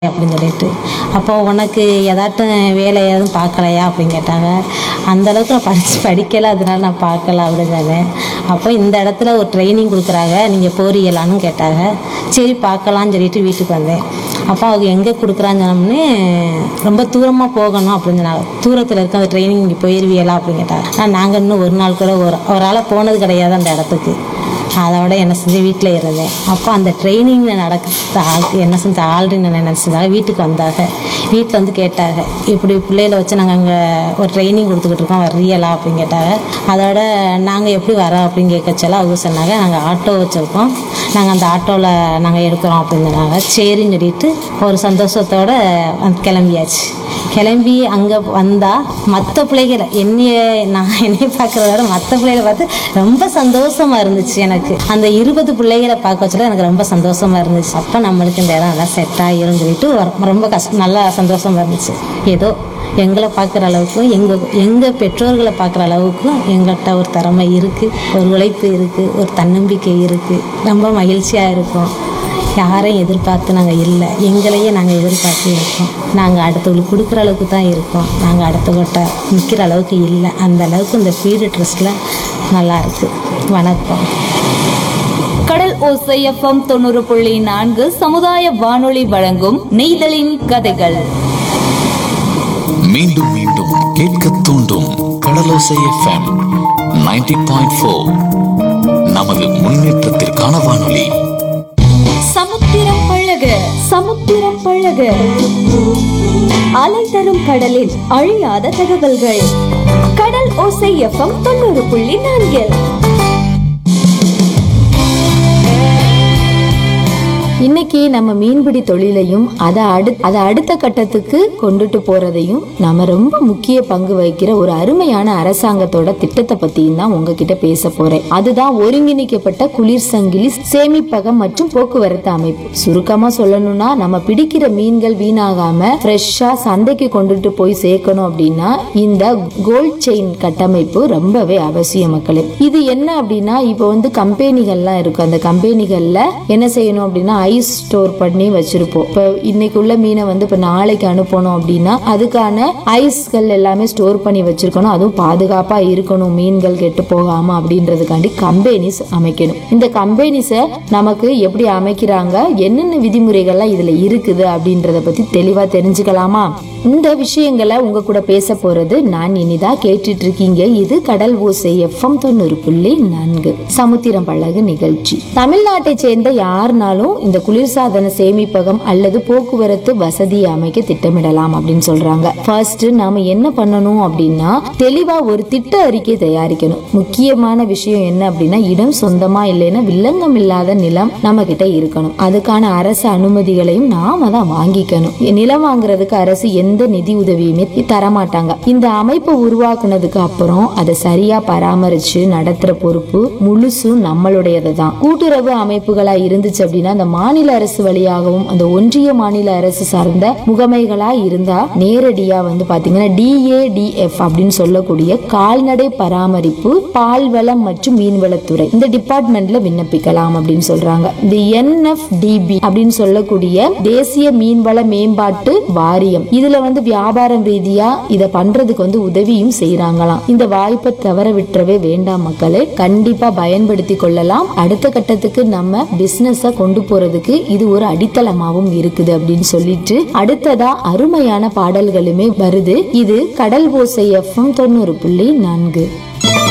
அப்படின்னு சொல்லிட்டு அப்போ உனக்கு ஏதாட்டும் வேலை எதுவும் பார்க்கலையா அப்படின்னு கேட்டாங்க அந்த அளவுக்கு நான் படிச்சு படிக்கலை அதனால நான் பார்க்கல அப்படின்னு சொன்னேன் அப்போ இந்த இடத்துல ஒரு ட்ரைனிங் கொடுக்குறாங்க நீங்கள் போறீங்களான்னு கேட்டாங்க சரி பார்க்கலான்னு சொல்லிட்டு வீட்டுக்கு வந்தேன் அப்போ அவங்க எங்கே கொடுக்குறான்னு சொன்னோம்னே ரொம்ப தூரமாக போகணும் அப்படின்னு சொன்னாங்க தூரத்தில் இருக்க அந்த ட்ரைனிங் இங்கே போயிருவியலா அப்படின்னு கேட்டாங்க நான் நாங்கள் இன்னும் ஒரு நாள் கூட ஒரு ஒரு ஆளாக போனது கிடையாது அந்த இடத்துக்கு அதோட என்ன செஞ்சு வீட்டில் இருந்தேன் அப்போ அந்த ட்ரைனிங்கில் நடக்க ஆள் என்ன செஞ்ச ஆல்ரெடி நான் நினச்சதாக வீட்டுக்கு வந்தாங்க வீட்டில் வந்து கேட்டாங்க இப்படி பிள்ளைகளை வச்சு நாங்கள் அங்கே ஒரு ட்ரைனிங் கொடுத்துக்கிட்டு இருக்கோம் வர்றீங்களா அப்படின்னு கேட்டாங்க அதோட நாங்கள் எப்படி வரோம் அப்படின்னு கேட்கச்சல அவங்க சொன்னாங்க நாங்கள் ஆட்டோ வச்சுருக்கோம் நாங்கள் அந்த ஆட்டோவில் நாங்கள் எடுக்கிறோம் அப்படின்னு சொன்னாங்க சரின்னு சொல்லிட்டு ஒரு சந்தோஷத்தோட வந்து கிளம்பியாச்சு கிளம்பி அங்கே வந்தால் மற்ற பிள்ளைகளை என்னைய நான் என்னைய பார்க்குறத விட மற்ற பிள்ளைகளை பார்த்து ரொம்ப சந்தோஷமா இருந்துச்சு எனக்கு அந்த இருபது பிள்ளைகளை பார்க்க வச்சல எனக்கு ரொம்ப சந்தோஷமா இருந்துச்சு அப்போ நம்மளுக்கு இந்த இடம் நல்லா செட் ஆகிரும் சொல்லிட்டு ஒரு- ரொம்ப கஷ்டம் நல்லா சந்தோஷமா இருந்துச்சு ஏதோ எங்களை பார்க்குற அளவுக்கும் எங்கள் எங்கள் பெற்றோர்களை பார்க்குற அளவுக்கும் எங்கள்கிட்ட ஒரு திறமை இருக்குது ஒரு உழைப்பு இருக்குது ஒரு தன்னம்பிக்கை இருக்குது ரொம்ப மகிழ்ச்சியாக இருக்கும் யாரையும் எதிர்பார்த்து நாங்கள் இல்லை எங்களையே நாங்கள் எதிர்பார்த்து இருக்கோம் நாங்கள் அடுத்தவங்களுக்கு கொடுக்குற அளவுக்கு தான் இருக்கோம் நாங்கள் அடுத்தவங்கள்ட்ட நிற்கிற அளவுக்கு இல்லை அந்த அளவுக்கு இந்த ஃபீடு ட்ரெஸ்ஸில் நல்லா இருக்கு வணக்கம் கடல் ஓசை எஃப்எம் தொண்ணூறு புள்ளி நான்கு சமுதாய வானொலி வழங்கும் நெய்தலின் கதைகள் மீண்டும் மீண்டும் கேட்க தூண்டும் கடலோசை எஃப்எம் 90.4 பாயிண்ட் ஃபோர் நமது முன்னேற்றத்திற்கான வானொலி சமுத்திரம் பழக சமுத்திரம் பழக அலை தரும் கடலில் அழியாத தகவல்கள் கடல் ஓசை எஃப்எம் தொண்ணூறு புள்ளி நான்கில் இன்னைக்கு நம்ம மீன்பிடி தொழிலையும் அதை அடு அதை அடுத்த கட்டத்துக்கு கொண்டுட்டு போறதையும் நாம ரொம்ப முக்கிய பங்கு வகிக்கிற ஒரு அருமையான அரசாங்கத்தோட திட்டத்தை பத்தியும் தான் உங்ககிட்ட பேச போறேன் அதுதான் ஒருங்கிணைக்கப்பட்ட குளிர் சங்கிலி சேமிப்பகம் மற்றும் போக்குவரத்து அமைப்பு சுருக்கமா சொல்லணும்னா நம்ம பிடிக்கிற மீன்கள் வீணாகாம ஃப்ரெஷ்ஷா சந்தைக்கு கொண்டுட்டு போய் சேர்க்கணும் அப்படின்னா இந்த கோல்ட் செயின் கட்டமைப்பு ரொம்பவே அவசியம் மக்களே இது என்ன அப்படின்னா இப்போ வந்து கம்பெனிகள்லாம் இருக்கு அந்த கம்பெனிகள்ல என்ன செய்யணும் அப்படின்னா ஐஸ் ஸ்டோர் பண்ணி வச்சிருப்போம் இப்போ இன்னைக்கு உள்ள மீனை வந்து இப்போ நாளைக்கு அனுப்பணும் அப்படின்னா அதுக்கான ஐஸ்கள் எல்லாமே ஸ்டோர் பண்ணி வச்சிருக்கணும் அதுவும் பாதுகாப்பா இருக்கணும் மீன்கள் கெட்டு போகாம அப்படின்றதுக்காண்டி கம்பெனிஸ் அமைக்கணும் இந்த கம்பெனிஸை நமக்கு எப்படி அமைக்கிறாங்க என்னென்ன விதிமுறைகள்லாம் இதுல இருக்குது அப்படின்றத பத்தி தெளிவா தெரிஞ்சுக்கலாமா இந்த விஷயங்களை உங்க கூட பேச போறது நான் இனிதா கேட்டுட்டு இருக்கீங்க இது கடல் ஓசை எஃப்எம் தொண்ணூறு புள்ளி நான்கு சமுத்திரம் பழகு நிகழ்ச்சி தமிழ்நாட்டை சேர்ந்த யாருனாலும் இந்த குளிர்சாதன சேமிப்பகம் அல்லது போக்குவரத்து வசதியை அமைக்க திட்டமிடலாம் அப்படின்னு சொல்றாங்க ஃபர்ஸ்ட் நாம என்ன பண்ணணும் அப்படின்னா தெளிவா ஒரு திட்ட அறிக்கை தயாரிக்கணும் முக்கியமான விஷயம் என்ன அப்படின்னா இடம் சொந்தமா இல்லைன்னா வில்லங்கம் இல்லாத நிலம் நம்ம கிட்ட இருக்கணும் அதுக்கான அரசு அனுமதிகளையும் நாம தான் வாங்கிக்கணும் நிலம் வாங்குறதுக்கு அரசு எந்த நிதி உதவியுமே தரமாட்டாங்க இந்த அமைப்பை உருவாக்குனதுக்கு அப்புறம் அதை சரியா பராமரிச்சு நடத்துற பொறுப்பு முழுசும் நம்மளுடையது தான் கூட்டுறவு அமைப்புகளா இருந்துச்சு அப்படின்னா அந்த மாநில அரசு வழியாகவும் அந்த ஒன்றிய மாநில அரசு சார்ந்த முகமைகளா இருந்தா நேரடியா வந்து பாத்தீங்கன்னா டிஏடிஎஃப் அப்படின்னு சொல்லக்கூடிய கால்நடை பராமரிப்பு பால்வளம் மற்றும் மீன்வளத்துறை இந்த டிபார்ட்மெண்ட்ல விண்ணப்பிக்கலாம் அப்படின்னு சொல்றாங்க இந்த என்எஃப்டிபி அப்படின்னு சொல்லக்கூடிய தேசிய மீன்வள மேம்பாட்டு வாரியம் இதுல வந்து வியாபாரம் ரீதியா இத பண்றதுக்கு வந்து உதவியும் செய்யறாங்களாம் இந்த வாய்ப்பை தவற விட்டுறவே வேண்டாம் மக்களே கண்டிப்பா பயன்படுத்தி கொள்ளலாம் அடுத்த கட்டத்துக்கு நம்ம பிசினஸ கொண்டு போறதுக்கு இது ஒரு அடித்தளமாவும் இருக்குது அப்படின்னு சொல்லிட்டு அடுத்ததா அருமையான பாடல்களுமே வருது இது கடல் ஓசை எஃப்எம் தொண்ணூறு புள்ளி நான்கு